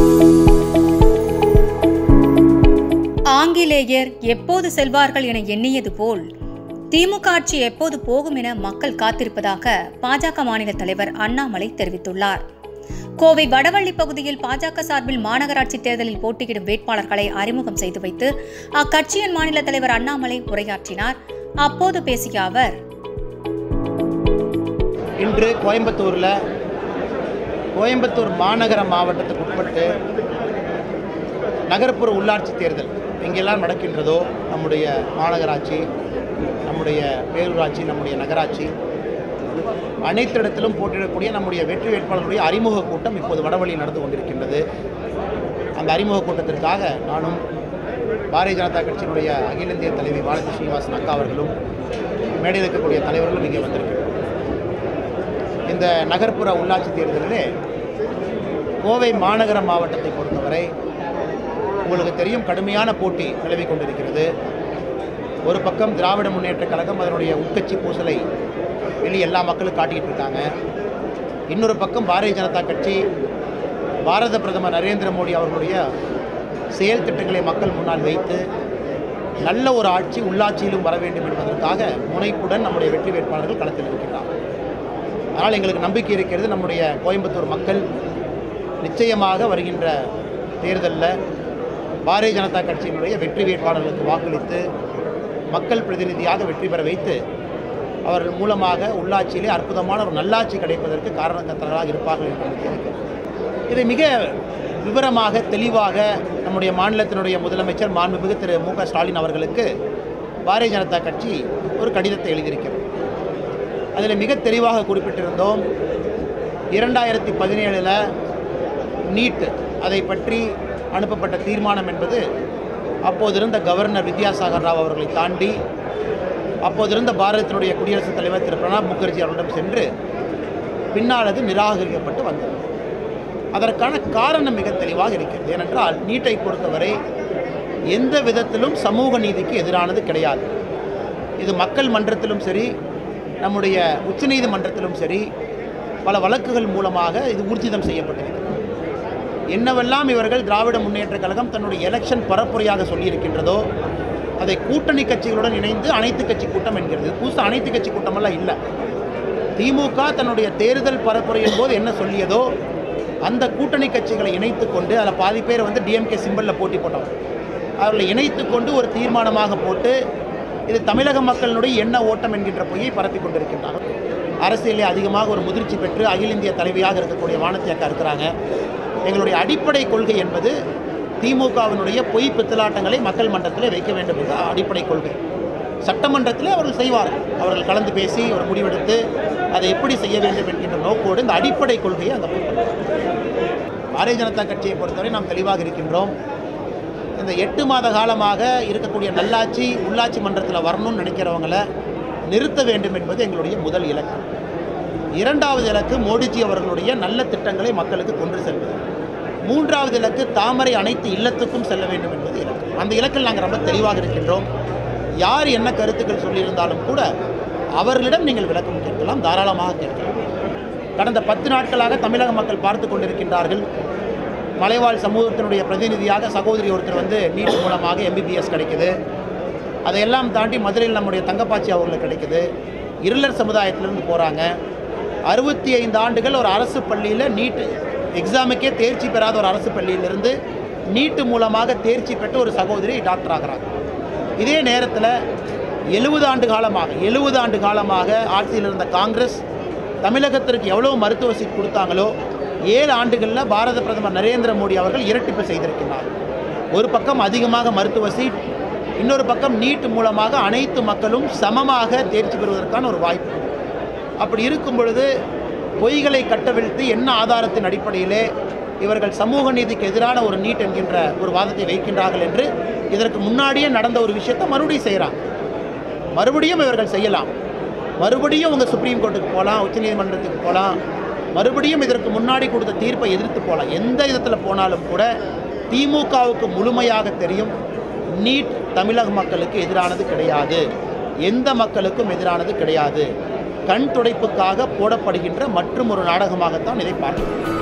ஆங்கிலேயர் எப்போது செல்வார்கள் என எண்ணியது போல் திமுக ஆட்சி எப்போது போகும் என மக்கள் காத்திருப்பதாக பாஜக மாநில தலைவர் அண்ணாமலை தெரிவித்துள்ளார் கோவை வடவள்ளி பகுதியில் பாஜக சார்பில் மாநகராட்சி தேர்தலில் போட்டியிடும் வேட்பாளர்களை அறிமுகம் செய்து வைத்து அக்கட்சியின் மாநில தலைவர் அண்ணாமலை உரையாற்றினார் அப்போது பேசிய அவர் இன்று கோயம்புத்தூரில் கோயம்புத்தூர் மாநகர மாவட்டத்துக்கு உட்பட்டு நகர்ப்புற உள்ளாட்சி தேர்தல் எங்கெல்லாம் நடக்கின்றதோ நம்முடைய மாநகராட்சி நம்முடைய பேரூராட்சி நம்முடைய நகராட்சி அனைத்து இடத்திலும் போட்டியிடக்கூடிய நம்முடைய வெற்றி வேட்பாளர்களுடைய அறிமுக கூட்டம் இப்போது வடவழியில் நடந்து கொண்டிருக்கின்றது அந்த அறிமுக கூட்டத்திற்காக நானும் பாரதிய ஜனதா கட்சியினுடைய அகில இந்திய தலைவி பாரதி ஸ்ரீனிவாசன் அக்கா அவர்களும் மேடையில் இருக்கக்கூடிய தலைவர்களும் இங்கே வந்திருக்கிறோம் இந்த நகர்ப்புற உள்ளாட்சி தேர்தலிலே கோவை மாநகர மாவட்டத்தை பொறுத்தவரை உங்களுக்கு தெரியும் கடுமையான போட்டி நிலவி கொண்டிருக்கிறது ஒரு பக்கம் திராவிட முன்னேற்றக் கழகம் அதனுடைய உட்கட்சி பூசலை வெளியே எல்லா மக்களும் காட்டிக்கிட்டு இருக்காங்க இன்னொரு பக்கம் பாரதிய ஜனதா கட்சி பாரத பிரதமர் நரேந்திர மோடி அவர்களுடைய செயல் திட்டங்களை மக்கள் முன்னால் வைத்து நல்ல ஒரு ஆட்சி உள்ளாட்சியிலும் வர வேண்டும் என்பதற்காக முனைப்புடன் நம்முடைய வெற்றி வேட்பாளர்கள் களத்தில் இருக்கிறார்கள் அதனால் எங்களுக்கு நம்பிக்கை இருக்கிறது நம்முடைய கோயம்புத்தூர் மக்கள் நிச்சயமாக வருகின்ற தேர்தலில் பாரதிய ஜனதா கட்சியினுடைய வெற்றி வேட்பாளர்களுக்கு வாக்களித்து மக்கள் பிரதிநிதியாக வெற்றி பெற வைத்து அவர்கள் மூலமாக உள்ளாட்சியிலே அற்புதமான ஒரு நல்லாட்சி கிடைப்பதற்கு காரணக்கர்த்தர்களாக இருப்பார்கள் என்று நம்பிக்கை இருக்கிறது. இதை மிக விவரமாக தெளிவாக நம்முடைய மாநிலத்தினுடைய முதலமைச்சர் மாண்புமிகு திரு மு க ஸ்டாலின் அவர்களுக்கு பாரதிய ஜனதா கட்சி ஒரு கடிதத்தை எழுதியிருக்கிறது அதில் மிக தெளிவாக குறிப்பிட்டிருந்தோம் இரண்டாயிரத்தி பதினேழில் நீட் அதை பற்றி அனுப்பப்பட்ட தீர்மானம் என்பது அப்போதிருந்த கவர்னர் வித்யாசாகர் ராவ் அவர்களை தாண்டி அப்போதிருந்த பாரதத்தினுடைய குடியரசுத் தலைவர் திரு பிரணாப் முகர்ஜி அவர்களிடம் சென்று பின்னால் அது நிராகரிக்கப்பட்டு வந்தது அதற்கான காரணம் மிக தெளிவாக இருக்கிறது ஏனென்றால் நீட்டை பொறுத்தவரை எந்த விதத்திலும் சமூக நீதிக்கு எதிரானது கிடையாது இது மக்கள் மன்றத்திலும் சரி நம்முடைய உச்சநீதிமன்றத்திலும் சரி பல வழக்குகள் மூலமாக இது ஊர்ஜிதம் செய்யப்பட்டிருக்கிறது என்னவெல்லாம் இவர்கள் திராவிட முன்னேற்றக் கழகம் தன்னுடைய எலெக்ஷன் பரப்புரையாக சொல்லியிருக்கின்றதோ அதை கூட்டணி கட்சிகளுடன் இணைந்து அனைத்து கட்சி கூட்டம் என்கிறது புதுசு அனைத்து கட்சி கூட்டமெல்லாம் இல்லை திமுக தன்னுடைய தேர்தல் பரப்புரையின் போது என்ன சொல்லியதோ அந்த கூட்டணி கட்சிகளை இணைத்து கொண்டு அதில் பாதி பேர் வந்து டிஎம்கே சிம்பிளில் போட்டி போட்டவங்க அவர்களை இணைத்து கொண்டு ஒரு தீர்மானமாக போட்டு இது தமிழக மக்களினுடைய எண்ண ஓட்டம் என்கின்ற பொய்யை பரப்பி கொண்டிருக்கின்றார்கள் அரசியலே அதிகமாக ஒரு முதிர்ச்சி பெற்று அகில இந்திய தலைவியாக இருக்கக்கூடிய வானதி அக்கா இருக்கிறாங்க எங்களுடைய அடிப்படை கொள்கை என்பது திமுகவினுடைய பொய் பித்தலாட்டங்களை மக்கள் மன்றத்தில் வைக்க வேண்டும் என்ற அடிப்படை கொள்கை சட்டமன்றத்தில் அவர்கள் செய்வார்கள் அவர்கள் கலந்து பேசி ஒரு முடிவெடுத்து அதை எப்படி செய்ய வேண்டும் என்கின்ற நோக்கோடு இந்த அடிப்படை கொள்கையை அந்த பாரதிய ஜனதா கட்சியை பொறுத்தவரை நாம் தெளிவாக இருக்கின்றோம் இந்த எட்டு மாத காலமாக இருக்கக்கூடிய நல்லாட்சி உள்ளாட்சி மன்றத்தில் வரணும்னு நினைக்கிறவங்கள நிறுத்த வேண்டும் என்பது எங்களுடைய முதல் இலக்கு இரண்டாவது இலக்கு மோடிஜி அவர்களுடைய நல்ல திட்டங்களை மக்களுக்கு கொண்டு செல்வது மூன்றாவது இலக்கு தாமரை அனைத்து இல்லத்துக்கும் செல்ல வேண்டும் என்பது இலக்கு அந்த இலக்கில் நாங்கள் ரொம்ப தெளிவாக இருக்கின்றோம் யார் என்ன கருத்துக்கள் சொல்லியிருந்தாலும் கூட அவர்களிடம் நீங்கள் விளக்கம் கேட்கலாம் தாராளமாக கேட்கலாம் கடந்த பத்து நாட்களாக தமிழக மக்கள் பார்த்து கொண்டிருக்கின்றார்கள் மலைவாழ் சமூகத்தினுடைய பிரதிநிதியாக சகோதரி ஒருத்தர் வந்து நீட் மூலமாக எம்பிபிஎஸ் கிடைக்குது அதையெல்லாம் தாண்டி மதுரையில் நம்முடைய தங்கப்பாச்சி அவர்களுக்கு கிடைக்குது இருளர் சமுதாயத்திலிருந்து போகிறாங்க அறுபத்தி ஐந்து ஆண்டுகள் ஒரு அரசு பள்ளியில் நீட் எக்ஸாமுக்கே தேர்ச்சி பெறாத ஒரு அரசு பள்ளியிலிருந்து நீட்டு மூலமாக தேர்ச்சி பெற்று ஒரு சகோதரி டாக்டர் ஆகிறாங்க இதே நேரத்தில் எழுபது ஆண்டு காலமாக எழுபது ஆண்டு காலமாக ஆட்சியில் இருந்த காங்கிரஸ் தமிழகத்திற்கு எவ்வளோ மருத்துவ சீட் கொடுத்தாங்களோ ஏழு ஆண்டுகளில் பாரத பிரதமர் நரேந்திர மோடி அவர்கள் இரட்டிப்பு செய்திருக்கிறார் ஒரு பக்கம் அதிகமாக மருத்துவ சீட் இன்னொரு பக்கம் நீட் மூலமாக அனைத்து மக்களும் சமமாக தேர்ச்சி பெறுவதற்கான ஒரு வாய்ப்பு அப்படி இருக்கும் பொழுது பொய்களை கட்டவிழ்த்து என்ன ஆதாரத்தின் அடிப்படையிலே இவர்கள் சமூக நீதிக்கு எதிரான ஒரு நீட் என்கின்ற ஒரு வாதத்தை வைக்கின்றார்கள் என்று இதற்கு முன்னாடியே நடந்த ஒரு விஷயத்தை மறுபடியும் செய்கிறாங்க மறுபடியும் இவர்கள் செய்யலாம் மறுபடியும் உங்கள் சுப்ரீம் கோர்ட்டுக்கு போகலாம் உச்சநீதிமன்றத்துக்கு போகலாம் மறுபடியும் இதற்கு முன்னாடி கொடுத்த தீர்ப்பை எதிர்த்து போகலாம் எந்த விதத்தில் போனாலும் கூட திமுகவுக்கு முழுமையாக தெரியும் நீட் தமிழக மக்களுக்கு எதிரானது கிடையாது எந்த மக்களுக்கும் எதிரானது கிடையாது கண் துடைப்புக்காக போடப்படுகின்ற மற்றும் ஒரு நாடகமாகத்தான் இதை பார்க்கிறோம்